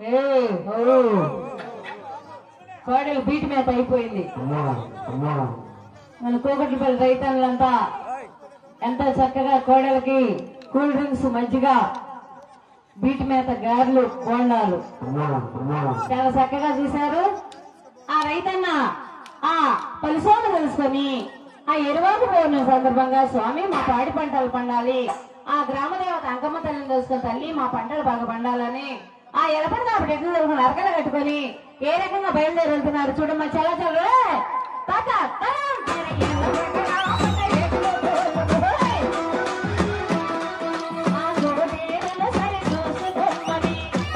ఏ ఓ కోడలు బీట్ మీద అయిపోయింది అమ్మా అమ్మా మన కోకట్లపల్లి రైతన్నులంతా ఎంత చక్కగా కోడలకి కూల్ డ్రింక్స్ మజ్జిగ బీట్ మేత గారెలు బోండాలు అమ్మా అమ్మా చాలా చక్కగా చూశారు ఆ రైతన్న ఆ పలుసోను తెలుసుకొని ఆ ఎరువాకు పౌర్ణమి సందర్భంగా స్వామి మా పాడి పంటలు పండాలి ఆ గ్రామ దేవత అంకమ్మ తల్లిని తెలుసుకొని తల్లి మా పంటలు బాగా పండాలని ఆ ఎలపడి కాబట్టి ఎట్లు తెలుసుకుని అరకలు కట్టుకొని ఏ రకంగా బయలుదేరి వెళ్తున్నారు చూడమ్మా చాలా చాలా తాత తరం, తరం, ఎలపడి నా పంట ఎట్లు తోలుకోయ్. ఆ గోడేరుల సరి చూసుకోమని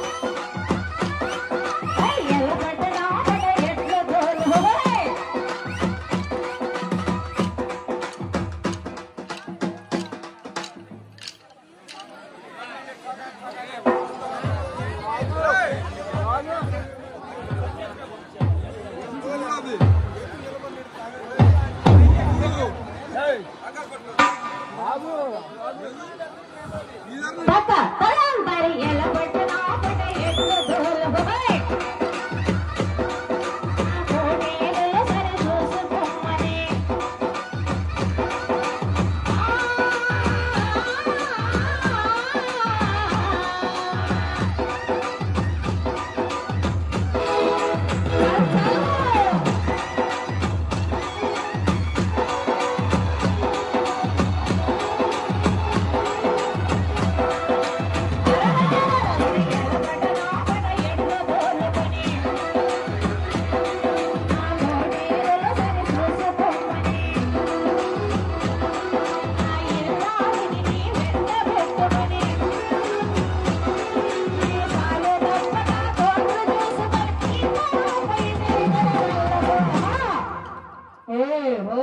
ఏ ఓ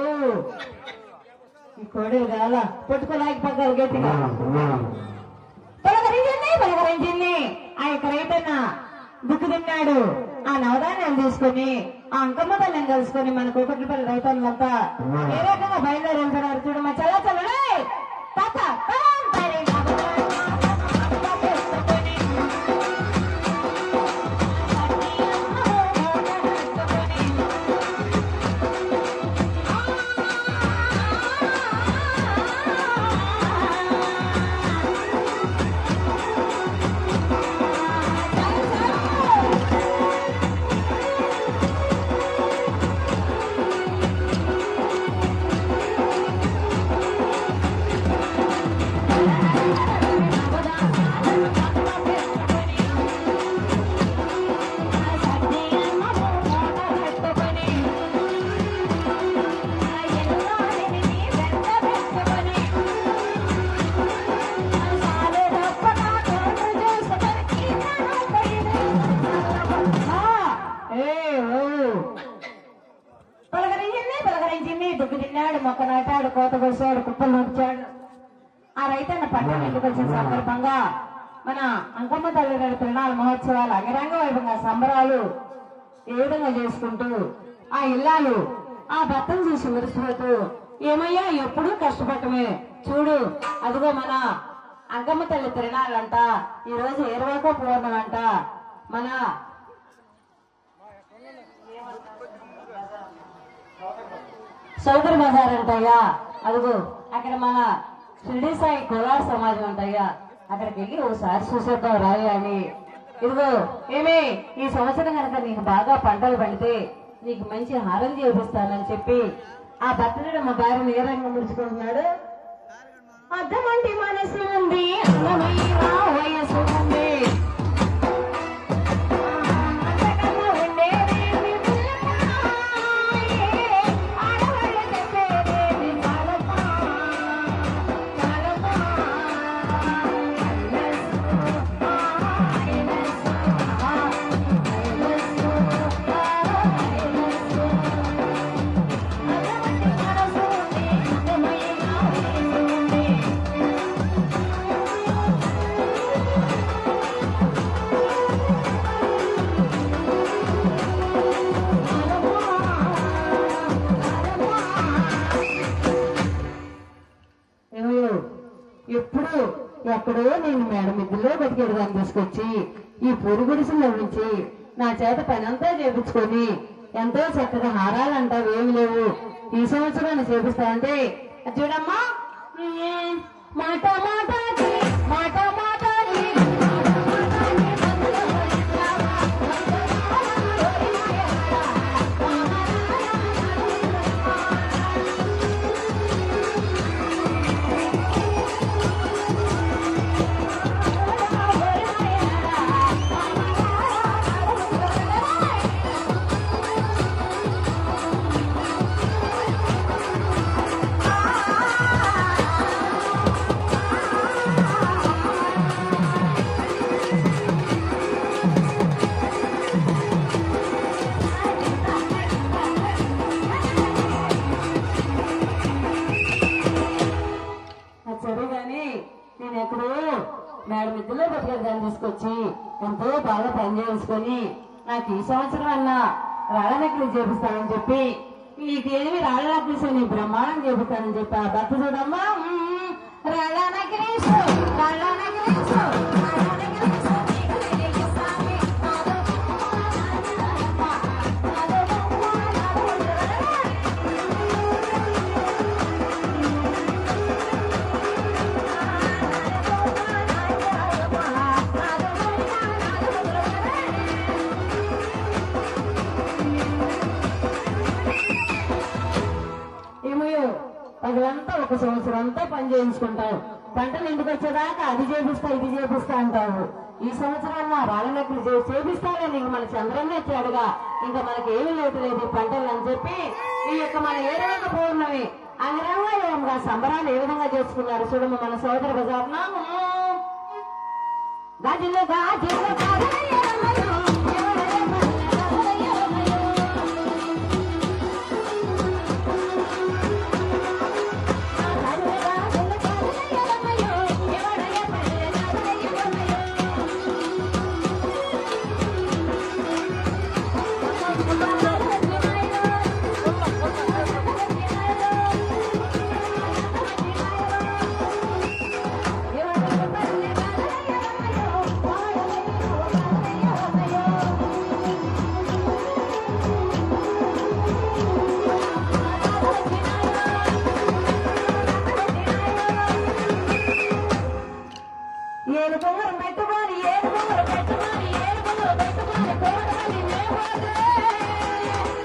ఈ కోడలు కాల పట్టుకోలేకపోతారు గట్టిగా అమ్మా పలకరించింది పలకరించింది ఆ యొక్క రైతన్న దుక్కు తిన్నాడు ఆ నవధాన్యాలు తీసుకొని ఆ అంకమ్మ తల్లిని కలుసుకొని మన కోకట్లపల్లి రైతన్నులంతా ఏ రకంగా బయలుదేరి వెళ్తున్నారు చూడమ్మా చల్ల చల్లడే తాత తరం తరి పలకరించింది పలకరించింది దుక్కు తిన్నాడు మొక్క నాటాడు కోత కోసాడు కుప్పలు నడిచాడు ఆ రైతన్న పట్టణం ఇంటికి వచ్చిన సందర్భంగా మన అంకమ్మ తల్లి గారి తిరునాళ్ళ మహోత్సవాలు అంగరంగ వైభవంగా సంబరాలు ఏ విధంగా చేసుకుంటూ ఆ ఇల్లాలు ఆ భర్తను చూసి మురిసిపోతూ ఏమయ్యా ఎప్పుడూ కష్టపడటమే చూడు అదిగో మన అంకమ్మ తల్లి తిరణాలంట ఈ రోజు ఇరవైకో పూర్ణం అంట మన సోదరి బజార్ అంటయ్యా అదిగో అక్కడ మన షిరిడి సాయి కోలార్ సమాజం అంటయ్యా అక్కడికి వెళ్ళి ఓసారి చూసేద్దాం రాయి అని ఇదిగో ఏమే ఈ సంవత్సరం కనుక నీకు బాగా పంటలు పండితే నీకు మంచి హారం చేపిస్తానని చెప్పి ఆ భర్తనుడు మా భార్యను ఏ రంగం ముడుచుకుంటున్నాడు అర్థమంటి మనసు ఉంది అందమైన వయసు ఉంది అంతకన్నా ఉండేదేమి పుల్లమాయే, ఆడవాళ్ళు చెప్పేదేమి చాలమ్మా, చాలమ్మా. అర్థమంటి మనసు ఉంది, అందమైన వయసు ఉంది. ఒక్కడు నేను మేడ మిద్దులో బతికేడు దాన్ని తీసుకొచ్చి ఈ పొరుగుడిసులో నుంచి నా చేత పని అంతా చేపించుకొని ఎంతో చక్కగా హారాలు అంటావు ఏమి లేవు ఈ సంవత్సరాన్ని చేపిస్తానంటే అది చూడమ్మా ఉమ్, మాట మాటాకి మాట మాటాకి అది సరే గాని నేను ఎక్కడో మేడ మిద్దెలో బతికే దాన్ని తీసుకొచ్చి ఎంతో బాగా పని చేసుకొని నాకు ఈ సంవత్సరం అన్నా రాళ్ళ నకిలీ చేపిస్తానని చెప్పి నీకేమి రాళ్ళ నకిలీసు నీ బ్రహ్మాండం చేపిస్తానని చెప్పి ఆ భర్త చూడమ్మా మ్మ్. రాళ్ళ నకిలీసు రాళ్ళ నకిలీసు రాళ్ళ నకిలీసు, నీకు తెలియజేస్తాను. నాదో బొమ్మ, నాదో బొమ్మ, నాదో బొమ్మ. ఏమయ్యో పగలంతా ఒక సంవత్సరం అంతా పని చేయించుకుంటావు పంటలు ఇంటికి వచ్చేదాకా అది చేపిస్తా ఇది చేపిస్తా అంటావు ఈ సంవత్సరం నా రాళ్ళ నక్కులు చేపిస్తానే నీకు మన చంద్రన్న వచ్చాడుగా ఇంకా మనకి ఏమీ లేదు లేదు ఈ పంటలు అని చెప్పి ఈ యొక్క మన ఏడవక పౌర్ణమి అంగరంగా సంబరాలు ఏ విధంగా చేసుకున్నారు చూడమ్మ మన సోదర బజార్న గాజులు గాజులు గాజులు ఏడు బొమ్మలు పెట్టుకొని ఏడు బొమ్మలు పెట్టుకొని ఏడు బొమ్మలు పెట్టుకొని కోటలి మేపోతే